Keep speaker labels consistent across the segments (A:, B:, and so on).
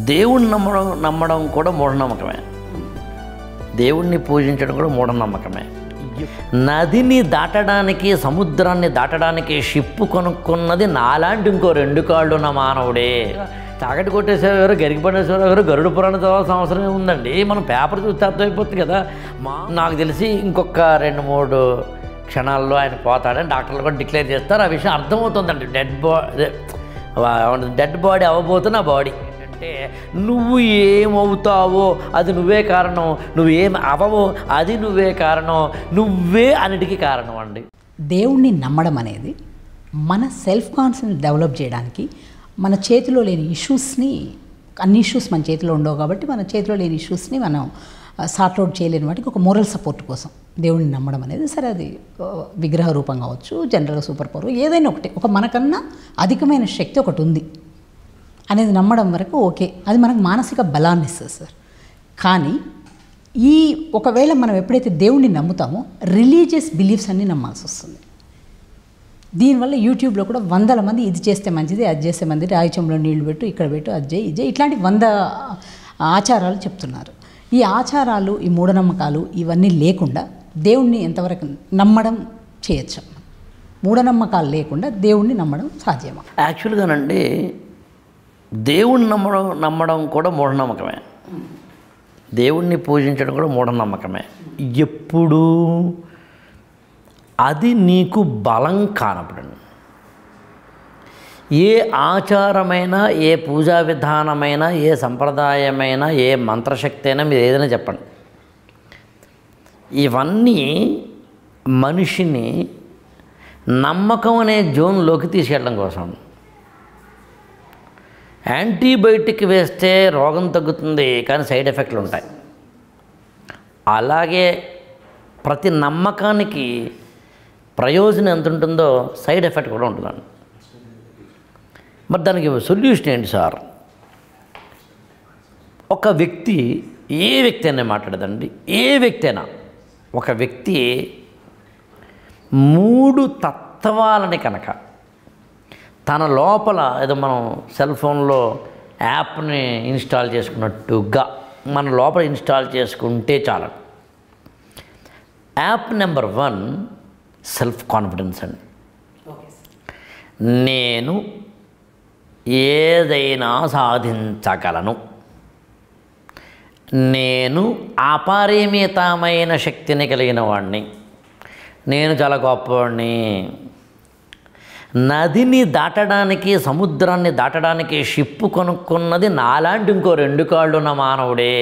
A: దేవుణ్ణి నమ్మడం నమ్మడం కూడా మూఢనమ్మకమే దేవుణ్ణి పూజించడం కూడా మూఢనమ్మకమే నదిని దాటడానికి సముద్రాన్ని దాటడానికి షిప్పు కొనుక్కున్నది నాలాంటి ఇంకో రెండు కాళ్ళు ఉన్న మానవుడే తాగటి కొట్టేసేవారు గరికి పడేసేవారు గరుడు పురాణ చదవాల్సిన అవసరం ఉందండి మనం పేపర్ చూస్తే అర్థమైపోతుంది కదా మా నాకు తెలిసి ఇంకొక రెండు మూడు క్షణాల్లో ఆయన పోతాడని డాక్టర్లు కూడా డిక్లేర్ చేస్తారు ఆ విషయం అర్థమవుతుందండి డెడ్ బాడీ డెడ్ బాడీ అవ్వబోతున్న బాడీ అంటే నువ్వు ఏమవుతావో అది నువ్వే కారణం నువ్వేం అవవో అది నువ్వే కారణం నువ్వే అన్నిటికీ కారణం అండి
B: దేవుణ్ణి నమ్మడం అనేది మన సెల్ఫ్ కాన్ఫిడెన్స్ డెవలప్ చేయడానికి మన చేతిలో లేని ఇష్యూస్ని అన్ని ఇష్యూస్ మన చేతిలో ఉండవు కాబట్టి మన చేతిలో లేని ఇష్యూస్ని మనం సార్ట్ అవుట్ చేయలేని వాటికి ఒక మోరల్ సపోర్ట్ కోసం దేవుడిని నమ్మడం అనేది సరే అది ఆ, విగ్రహ రూపం కావచ్చు జనరల్గా సూపర్ పవర్ ఏదైనా ఒకటి ఒక మనకన్నా అధికమైన శక్తి ఒకటి ఉంది అనేది నమ్మడం వరకు ఓకే అది మనకు మానసిక బలాన్ని ఇస్తుంది సార్ కానీ ఈ ఒకవేళ మనం ఎప్పుడైతే దేవుణ్ణి నమ్ముతామో రిలీజియస్ బిలీఫ్స్ అన్నీ నమ్మాల్సి వస్తుంది దీనివల్ల యూట్యూబ్లో కూడా వందల మంది ఇది చేస్తే మంచిది అది చేస్తే మంచిది రాయి చెంబులో నీళ్లు పెట్టు ఇక్కడ పెట్టు అది చేయి ఇది చేయి ఇట్లాంటి వంద ఆచారాలు చెప్తున్నారు ఈ ఆచారాలు ఈ మూఢనమ్మకాలు ఇవన్నీ లేకుండా దేవుణ్ణి ఎంతవరకు నమ్మడం చేయొచ్చు మూఢనమ్మకాలు లేకుండా దేవుణ్ణి నమ్మడం సాధ్యమా
A: యాక్చువల్గానండి దేవుణ్ణి నమ్మడం నమ్మడం కూడా మూఢనమ్మకమే దేవుణ్ణి పూజించడం కూడా మూఢనమ్మకమే ఎప్పుడు అది నీకు బలం కానప్పుడండి ఏ ఆచారమైనా ఏ పూజా విధానమైనా ఏ సంప్రదాయమైనా ఏ మంత్రశక్తి అయినా మీరు ఏదైనా చెప్పండి ఇవన్నీ మనిషిని నమ్మకం అనే జోన్లోకి తీసుకెళ్ళడం కోసం యాంటీబయోటిక్ వేస్తే రోగం తగ్గుతుంది కానీ సైడ్ ఎఫెక్ట్లు ఉంటాయి అలాగే ప్రతి నమ్మకానికి ప్రయోజనం ఎంత ఉంటుందో సైడ్ ఎఫెక్ట్ కూడా ఉంటుందండి మరి దానికి సొల్యూషన్ ఏంటి సార్ ఒక వ్యక్తి ఏ వ్యక్తి అయినా మాట్లాడదండి ఏ వ్యక్తి అయినా ఒక వ్యక్తి మూడు తత్వాలని కనుక తన లోపల ఏదో మనం సెల్ ఫోన్లో యాప్ని ఇన్స్టాల్ చేసుకున్నట్టుగా మన లోపల ఇన్స్టాల్ చేసుకుంటే చాలు app number one self confidence అండి నేను ఏదైనా సాధించగలను నేను అపరిమితమైన శక్తిని కలిగిన వాడిని నేను చాలా గొప్పవాడిని నదిని దాటడానికి సముద్రాన్ని దాటడానికి షిప్పు కొనుక్కున్నది నాలాంటి ఇంకో రెండు కాళ్ళు ఉన్న మానవుడే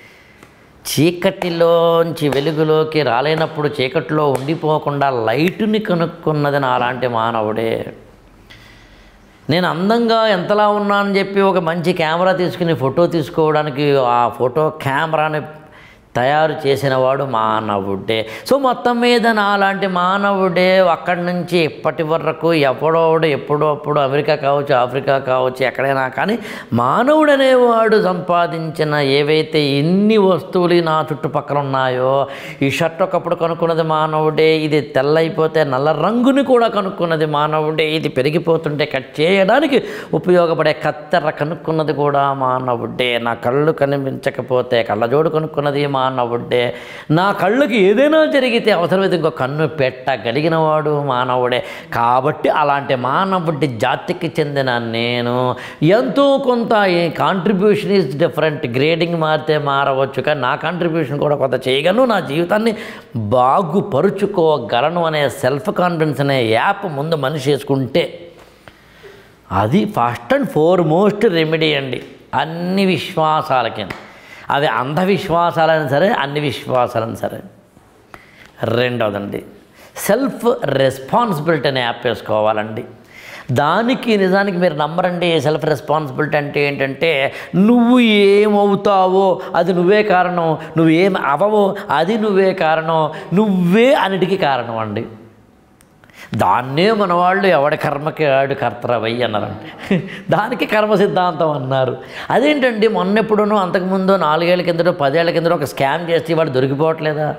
A: చీకటిలోంచి వెలుగులోకి రాలేనప్పుడు చీకటిలో ఉండిపోకుండా లైటుని కనుక్కున్నది నాలాంటి మానవుడే నేను అందంగా ఎంతలా ఉన్నా అని చెప్పి ఒక మంచి కెమెరా తీసుకుని ఫోటో తీసుకోవడానికి ఆ ఫోటో కెమెరాని తయారు చేసిన వాడు మానవుడే సో మొత్తం మీద నాలాంటి మానవుడే అక్కడి నుంచి ఇప్పటి వరకు ఎప్పుడోడు ఎప్పుడో అప్పుడు అమెరికా కావచ్చు ఆఫ్రికా కావచ్చు ఎక్కడైనా కానీ మానవుడు అనేవాడు సంపాదించిన ఏవైతే ఎన్ని వస్తువులు నా చుట్టుపక్కల ఉన్నాయో ఈ షర్ట్ ఒకప్పుడు కనుక్కున్నది మానవుడే ఇది తెల్లైపోతే నల్ల రంగుని కూడా కనుక్కున్నది మానవుడే ఇది పెరిగిపోతుంటే కట్ చేయడానికి ఉపయోగపడే కత్తెర కనుక్కున్నది కూడా మానవుడే నా కళ్ళు కనిపించకపోతే కళ్ళజోడు కనుక్కున్నది మానవుడే నా కళ్ళకి ఏదైనా జరిగితే అవసరమైతే ఇంకో కన్ను పెట్టగలిగిన వాడు మానవుడే కాబట్టి అలాంటి మానవుడి జాతికి చెందిన నేను ఎంతో కొంత కాంట్రిబ్యూషన్ ఈజ్ డిఫరెంట్ గ్రేడింగ్ మారితే మారవచ్చు కానీ నా కాంట్రిబ్యూషన్ కూడా కొంత చేయగలను నా జీవితాన్ని బాగుపరుచుకోగలను అనే సెల్ఫ్ కాన్ఫిడెన్స్ అనే యాప్ ముందు మనిషి చేసుకుంటే అది first and foremost remedy అండి అన్ని విశ్వాసాలకి అవి అంధవిశ్వాసాలైనా సరే అన్ని విశ్వాసాలైనా సరే రెండవదండి సెల్ఫ్ రెస్పాన్సిబిలిటీ అనే యాప్ వేసుకోవాలండి దానికి నిజానికి మీరు నమ్మరండి సెల్ఫ్ రెస్పాన్సిబిలిటీ అంటే ఏంటంటే నువ్వు ఏమవుతావో అది నువ్వే కారణం నువ్వేం అవవో అది నువ్వే కారణం నువ్వే అన్నిటికీ కారణం అండి దాన్నే మన వాళ్ళు ఎవడి కర్మకి ఆడు కర్తరవై అన్నారండి దానికి కర్మ సిద్ధాంతం అన్నారు అదేంటండి మొన్నెప్పుడునో అంతకుముందు నాలుగేళ్ల కిందటో పదేళ్ల కిందటో ఒక స్కామ్ చేస్తే వాడు దొరికిపోవట్లేదా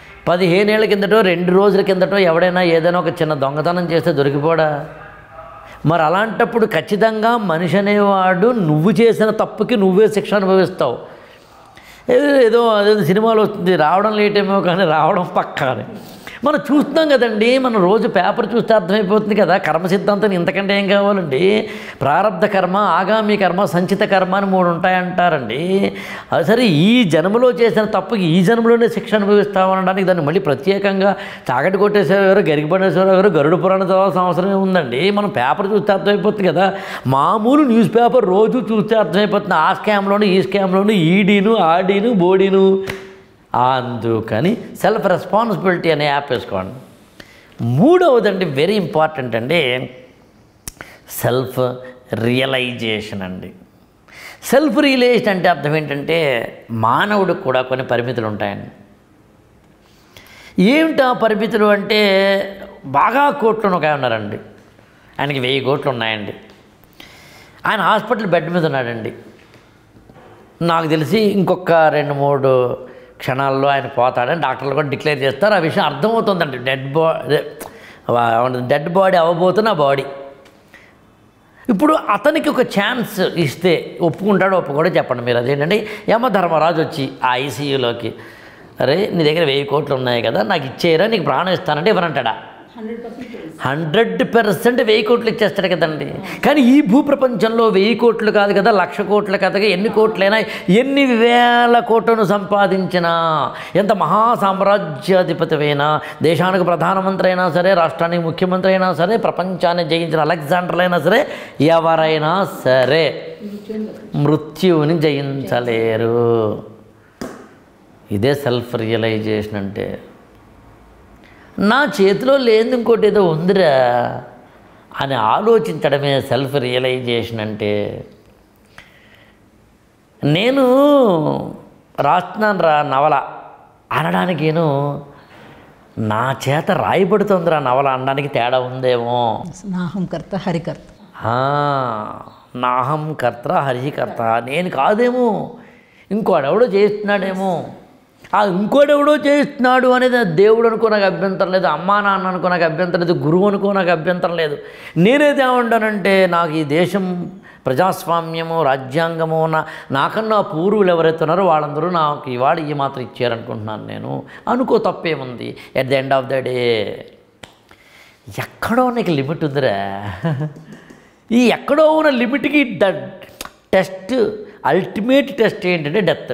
A: పదిహేనేళ్ల కిందటో రెండు రోజుల కిందటో ఎవడైనా ఏదైనా ఒక చిన్న దొంగతనం చేస్తే దొరికిపోడా మరి అలాంటప్పుడు ఖచ్చితంగా మనిషి అనేవాడు నువ్వు చేసిన తప్పుకి నువ్వే శిక్ష అనుభవిస్తావు ఏదో ఏదో అదేదో సినిమాలో వస్తుంది రావడం లేట్ ఏమో కానీ రావడం పక్కానే మనం చూస్తున్నాం కదండి మనం రోజు పేపర్ చూస్తే అర్థమైపోతుంది కదా కర్మ సిద్ధాంతం ఇంతకంటే ఏం కావాలండి ప్రారంధ కర్మ ఆగామి కర్మ సంచిత కర్మ అని మూడు ఉంటాయంటారండి అది సరే ఈ జన్మలో చేసిన తప్పుకి ఈ జన్మలోనే శిక్ష అనుభవిస్తామనడానికి దాన్ని మళ్ళీ ప్రత్యేకంగా తాగటి కొట్టేసేవారు గరిగిపడేసేవారు గరుడు పురాణ చదవాల్సిన అవసరం ఏముందండి మనం పేపర్ చూస్తే అర్థమైపోతుంది కదా మామూలు న్యూస్ పేపర్ రోజు చూస్తే అర్థమైపోతుంది ఆ స్కామ్లోను ఈ స్కామ్లోను ఈడీను ఆడీను బోడీను అందుకని సెల్ఫ్ రెస్పాన్సిబిలిటీ అనే యాప్ వేసుకోండి మూడవదండి వెరీ ఇంపార్టెంట్ అండి సెల్ఫ్ రియలైజేషన్ అండి సెల్ఫ్ రియలైజేషన్ అంటే అర్థం ఏంటంటే మానవుడికి కూడా కొన్ని పరిమితులు ఉంటాయండి ఏమిటా పరిమితులు అంటే బాగా కోట్లు ఒక ఆయన ఉన్నారండి ఆయనకి వెయ్యి కోట్లు ఉన్నాయండి ఆయన హాస్పిటల్ బెడ్ మీద ఉన్నాడండి నాకు తెలిసి ఇంకొక రెండు మూడు క్షణాల్లో ఆయన పోతాడని డాక్టర్లు కూడా డిక్లేర్ చేస్తారు ఆ విషయం అర్థమవుతుందండి డెడ్ బాడీ డెడ్ బాడీ అవ్వబోతున్న బాడీ ఇప్పుడు అతనికి ఒక ఛాన్స్ ఇస్తే ఒప్పుకుంటాడో ఒప్పుకోడో చెప్పండి మీరు అదేంటంటే యమధర్మరాజు వచ్చి ఆ ఐసీయూలోకి అరే నీ దగ్గర వెయ్యి కోట్లు ఉన్నాయి కదా నాకు ఇచ్చేయరా నీకు ప్రాణం ఇస్తానంటే ఇవ్వనంటాడా హండ్రెడ్ పర్సెంట్ వెయ్యి కోట్లు ఇచ్చేస్తాడు కదండి కానీ ఈ భూప్రపంచంలో వెయ్యి కోట్లు కాదు కదా లక్ష కోట్లు కదా ఎన్ని కోట్లైనా ఎన్ని వేల కోట్లను సంపాదించినా ఎంత మహా సామ్రాజ్యాధిపతివైనా దేశానికి ప్రధానమంత్రి అయినా సరే రాష్ట్రానికి ముఖ్యమంత్రి అయినా సరే ప్రపంచాన్ని జయించిన అలెగ్జాండర్ అయినా సరే ఎవరైనా సరే మృత్యువుని జయించలేరు ఇదే సెల్ఫ్ రియలైజేషన్ అంటే నా చేతిలో లేని ఇంకోటి ఏదో ఉందిరా అని ఆలోచించడమే సెల్ఫ్ రియలైజేషన్ అంటే నేను రాస్తున్నాను రా నవల అనడానికి నేను నా చేత రాయబడుతుందిరా నవల అనడానికి తేడా ఉందేమో
B: నాహం కర్త హరికర్త
A: ఆ, నాహం కర్త హరికర్త నేను కాదేమో ఇంకోడెవడో చేస్తున్నాడేమో ఆ ఇంకోడెవడో చేస్తున్నాడు అనేది ఆ దేవుడు అనుకో నాకు అభ్యంతరం లేదు అమ్మా నాన్న అనుకో నాకు అభ్యంతరం లేదు గురువు అనుకో నాకు అభ్యంతరం లేదు నేనేది ఏమంటానంటే నాకు ఈ దేశం ప్రజాస్వామ్యము రాజ్యాంగము నా నాకన్నా పూర్వులు ఎవరైతే ఉన్నారో వాళ్ళందరూ నాకు ఇవాళ ఈ మాత్రం ఇచ్చారనుకుంటున్నాను నేను అనుకో తప్పేముంది at the end of the day ఎక్కడో నీకు లిమిట్ ఉందిరా ఈ ఎక్కడో ఉన్న లిమిట్కి ద టెస్ట్ అల్టిమేట్ టెస్ట్ ఏంటంటే డెత్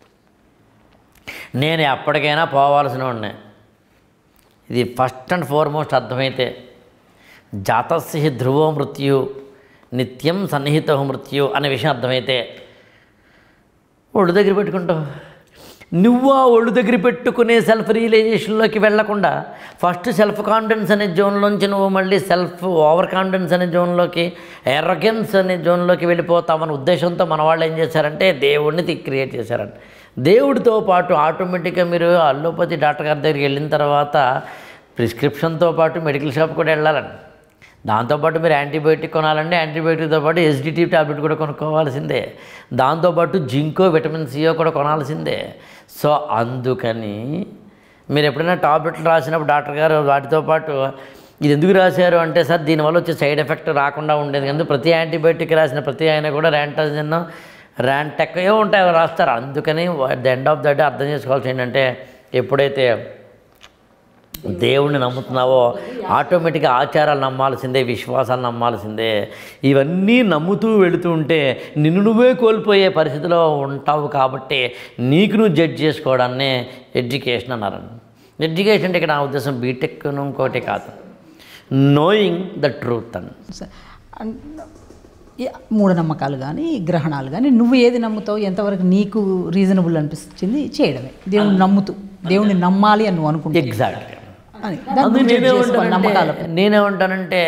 A: నేను ఎప్పటికైనా పోవాల్సిన వాడిని ఇది ఫస్ట్ అండ్ ఫార్మోస్ట్ అర్థమైతే జాతస్య ధ్రువో మృత్యు నిత్యం సన్నిహిత మృత్యు అనే విషయం అర్థమైతే ఒళ్ళు దగ్గర పెట్టుకుంటావు నువ్వు ఆ ఒళ్ళు దగ్గర పెట్టుకునే సెల్ఫ్ రియలైజేషన్లోకి వెళ్లకుండా ఫస్ట్ సెల్ఫ్ కాన్ఫిడెన్స్ అనే జోన్లోంచి నువ్వు మళ్ళీ సెల్ఫ్ ఓవర్ కాన్ఫిడెన్స్ అనే జోన్లోకి ఎర్రగెన్స్ అనే జోన్లోకి వెళ్ళిపోతామన్న ఉద్దేశంతో మన వాళ్ళు ఏం చేశారంటే దేవుడిని క్రియేట్ చేశారంట దేవుడితో పాటు ఆటోమేటిక్గా మీరు అల్లోపతి డాక్టర్ గారి దగ్గరికి వెళ్ళిన తర్వాత ప్రిస్క్రిప్షన్తో పాటు మెడికల్ షాప్ కూడా వెళ్ళాలండి దాంతోపాటు మీరు యాంటీబయోటిక్ కొనాలంటే యాంటీబయోటిక్తో పాటు ఎస్డిటి టాబ్లెట్ కూడా కొనుక్కోవాల్సిందే దాంతోపాటు జింకో విటమిన్ సిఓ కూడా కొనాల్సిందే సో అందుకని మీరు ఎప్పుడైనా టాబ్లెట్లు రాసినప్పుడు డాక్టర్ గారు వాటితో పాటు ఇది ఎందుకు రాశారు అంటే సార్ దీనివల్ల వచ్చే సైడ్ ఎఫెక్ట్ రాకుండా ఉండేది కానీ ప్రతి యాంటీబయోటిక్ రాసిన ప్రతి ఆయన కూడా ర్యాంటాజిన్ ర్యాంటెక్ ఏవో ఉంటాయి అవి రాస్తారు అందుకని the end of the day అర్థం చేసుకోవాల్సి ఏంటంటే ఎప్పుడైతే దేవుణ్ణి నమ్ముతున్నావో ఆటోమేటిక్గా ఆచారాలు నమ్మాల్సిందే విశ్వాసాలు నమ్మాల్సిందే ఇవన్నీ నమ్ముతూ వెళుతూ ఉంటే నిన్ను నువ్వే కోల్పోయే పరిస్థితిలో ఉంటావు కాబట్టి నీకు నువ్వు జడ్జ్ చేసుకోవడాన్నే ఎడ్యుకేషన్ అన్నారండి ఎడ్యుకేషన్ అంటే ఇక్కడ నా ఉద్దేశం బీటెక్ ఇంకోటి కాదు నోయింగ్ ద ట్రూత్ అని
B: స- అన్- ఈ మూఢనమ్మకాలు కానీ గ్రహణాలు కానీ నువ్వు ఏది నమ్ముతావు ఎంతవరకు నీకు రీజనబుల్ అనిపిస్తుంది చేయడమే దేవుని నమ్ముతూ దేవుని నమ్మాలి అని నువ్వు అనుకుంటే
A: ఎగ్జాక్ట్గా
B: అని దాన్ని
A: అందుకు
B: నువ్వు judge చేసుకో, నమ్మకాలు
A: నేనేమంటానంటే నేనేమంటానంటే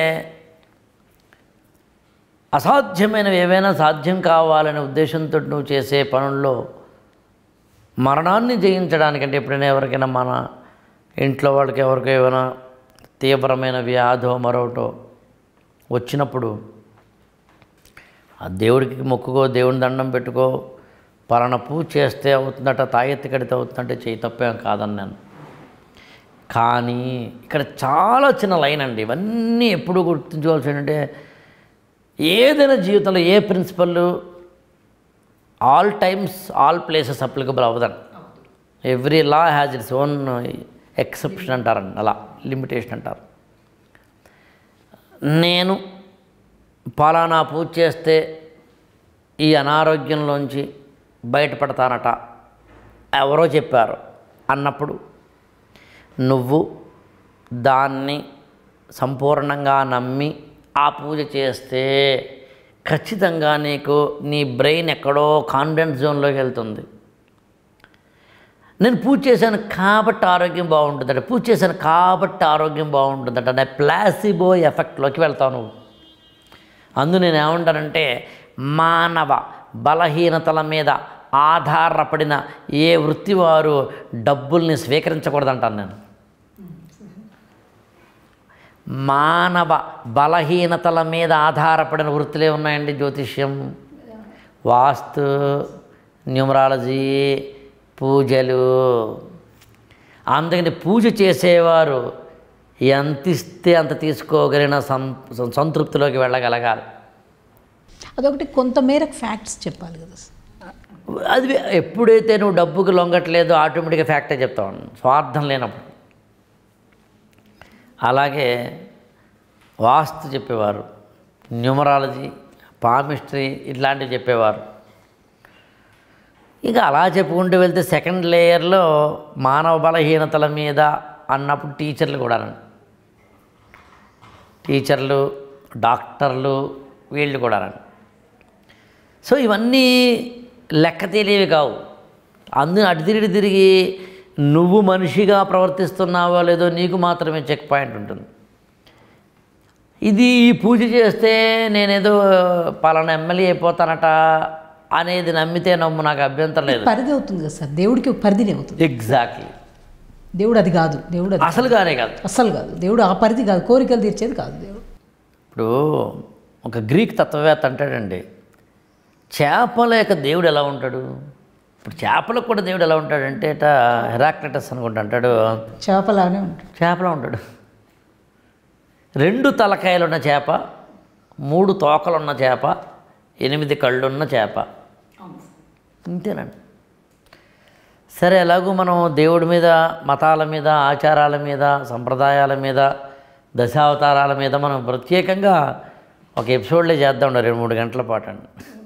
A: అసాధ్యమైనవి ఏవైనా సాధ్యం కావాలనే ఉద్దేశంతో నువ్వు చేసే పనుల్లో మరణాన్ని జయించడానికంటే ఎప్పుడైనా ఎవరికైనా మన ఇంట్లో వాళ్ళకి ఎవరికో ఏమైనా తీవ్రమైన వ్యాధో మరొకటో వచ్చినప్పుడు ఆ దేవుడికి మొక్కుకో దేవుని దండం పెట్టుకో పలానా పూజ చేస్తే అవుతుందట తాయెత్తి కడితే అవుతుందంటే చేయి తప్పేం కాదని నేను కానీ ఇక్కడ చాలా చిన్న లైన్ అండి ఇవన్నీ ఎప్పుడు గుర్తుంచుకోవాల్సి ఏంటంటే ఏదైనా జీవితంలో ఏ principle all times all places applicable అవ్వదండి every law has its own exception అంటారండి అలా లిమిటేషన్ అంటారు నేను పలానా పూజ చేస్తే ఈ అనారోగ్యంలోంచి బయటపడతానట ఎవరో చెప్పారు అన్నప్పుడు నువ్వు దాన్ని సంపూర్ణంగా నమ్మి ఆ పూజ చేస్తే ఖచ్చితంగా నీకు నీ బ్రెయిన్ ఎక్కడో కాన్ఫిడెన్స్ జోన్లోకి వెళ్తుంది నేను పూజ చేశాను కాబట్టి ఆరోగ్యం బాగుంటుందట పూజ చేశాను కాబట్టి ఆరోగ్యం బాగుంటుందట అనే ప్లాసిబో ఎఫెక్ట్లోకి వెళ్తావు నువ్వు అందు నేను ఏమంటానంటే మానవ బలహీనతల మీద ఆధారపడిన ఏ వృత్తి వారు డబ్బుల్ని స్వీకరించకూడదంటాను నేను మానవ బలహీనతల మీద ఆధారపడిన వృత్తులే ఉన్నాయండి జ్యోతిష్యం వాస్తు న్యూమరాలజీ పూజలు అందుకని పూజ చేసేవారు ఎంత ఇస్తే అంత తీసుకోగలిగిన సం సంతృప్తిలోకి వెళ్ళగలగాలి
B: అదొకటి కొంతమేరకు ఫ్యాక్ట్స్ చెప్పాలి కదా సార్.
A: అది ఎప్పుడైతే నువ్వు డబ్బుకి లొంగట్లేదో ఆటోమేటిక్గా ఫ్యాక్టే చెప్తావు స్వార్థం లేనప్పుడు అలాగే వాస్తు చెప్పేవారు న్యూమరాలజీ పామిస్ట్రీ ఇట్లాంటివి చెప్పేవారు ఇక అలా చెప్పుకుంటూ వెళ్తే సెకండ్ లేయర్లో మానవ బలహీనతల మీద అన్నప్పుడు టీచర్లు కూడా టీచర్లు డాక్టర్లు వీళ్ళు కూడా సో ఇవన్నీ లెక్క తెలియవి కావు అందు అటు తిరిగి తిరిగి నువ్వు మనిషిగా ప్రవర్తిస్తున్నావో లేదో నీకు మాత్రమే చెక్ పాయింట్ ఉంటుంది ఇది ఈ పూజ చేస్తే నేనేదో పలానా ఎమ్మెల్యే అయిపోతానట అనేది నమ్మితే నమ్ము నాకు అభ్యంతరం లేదు
B: పరిధి అవుతుంది కదా సార్ దేవుడికి ఒక పరిధిని అవుతుంది
A: ఎగ్జాక్ట్లీ
B: దేవుడు అది కాదు దేవుడు అది
A: అసలుగానే కాదు
B: అస్సలు కాదు దేవుడు ఆ పరిధి కాదు కోరికలు తీర్చేది కాదు దేవుడు
A: ఇప్పుడు ఒక గ్రీక్ తత్వవేత్త అంటాడండి చేపల యొక్క దేవుడు ఎలా ఉంటాడు ఇప్పుడు చేపలకు కూడా దేవుడు ఎలా ఉంటాడంటే ఇట హెరాక్లటస్ అనుకుంటా అంటాడు
B: చేపలానే ఉంటాడు
A: చేపలా ఉంటాడు రెండు తలకాయలు ఉన్న చేప మూడు తోకలున్న చేప ఎనిమిది కళ్ళున్న చేప అంతేనండి సరే ఎలాగో మనం దేవుడి మీద మతాల మీద ఆచారాల మీద సంప్రదాయాల మీద దశావతారాల మీద మనం ప్రత్యేకంగా ఒక ఎపిసోడ్లే చేద్దాం రెండు మూడు గంటల పాటు అండి